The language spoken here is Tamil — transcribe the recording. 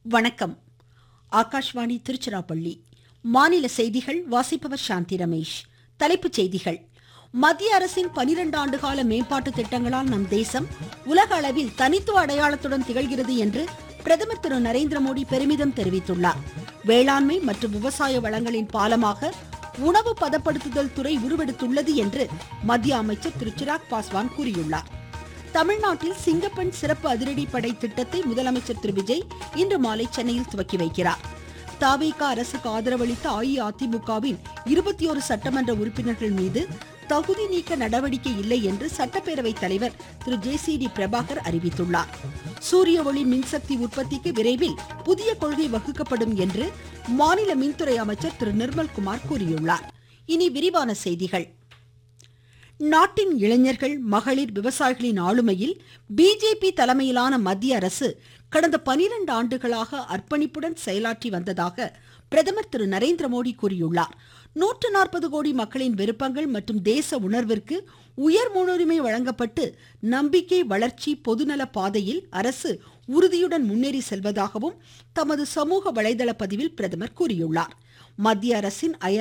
வணக்கம் ஆகாஷ்வாணி திருச்சிராப்பள்ளி மாநில செய்திகள் வாசிப்பவர் சாந்தி ரமேஷ் தலைப்புச் செய்திகள் மத்திய அரசின் 12 ஆண்டுகால மேம்பாட்டு திட்டங்களால் நம் தேசம் உலக அளவில் தனித்துவ அடையாளத்துடன் திகழ்கிறது என்று பிரதமர் திரு நரேந்திர மோடி பெருமிதம் தெரிவித்துள்ளார் வேளாண்மை மற்றும் விவசாய வளங்களின் பாலமாக உணவு பதப்படுத்துதல் துறை உருவெடுத்துள்ளது என்று மத்திய அமைச்சர் திரு சிராக் பாஸ்வான் கூறியுள்ளார் தமிழ்நாட்டில் சிங்கப்பெண் சிறப்பு அதிரடிப்படை திட்டத்தை முதலமைச்சர் திரு விஜய் இன்று மாலை சென்னையில் துவக்கி வைக்கிறார் தாவேகா அரசுக்கு ஆதரவளித்த அஇஅதிமுகவின் இருபத்தி ஒரு சட்டமன்ற உறுப்பினர்கள் மீது தகுதி நீக்க நடவடிக்கை இல்லை என்று சட்டப்பேரவை தலைவர் திரு ஜே சி டி பிரபாகர் அறிவித்துள்ளார் சூரிய ஒளி மின்சக்தி உற்பத்திக்கு விரைவில் புதிய கொள்கை வகுக்கப்படும் என்று மாநில மின்துறை அமைச்சர் திரு நிர்மல்குமார் கூறியுள்ளார் இனி விரிவான செய்திகள் நாட்டின் இளைஞர்கள் மகளிர் விவசாயிகளின் ஆளுமையில் பிஜேபி தலைமையிலான மத்திய அரசு கடந்த 12 ஆண்டுகளாக அர்ப்பணிப்புடன் செயலாற்றி வந்ததாக பிரதமர் திரு நரேந்திர மோடி கூறியுள்ளார் நூற்று நாற்பது கோடி மக்களின் விருப்பங்கள் மற்றும் தேச உணர்விற்கு உயர் முன்னுரிமை வழங்கப்பட்டு நம்பிக்கை வளர்ச்சி பொதுநல பாதையில் அரசு உறுதியுடன் முன்னேறி செல்வதாகவும் தமது சமூக வலைதள பதிவில் பிரதமர் கூறியுள்ளார் மத்திய அரசின் அயர்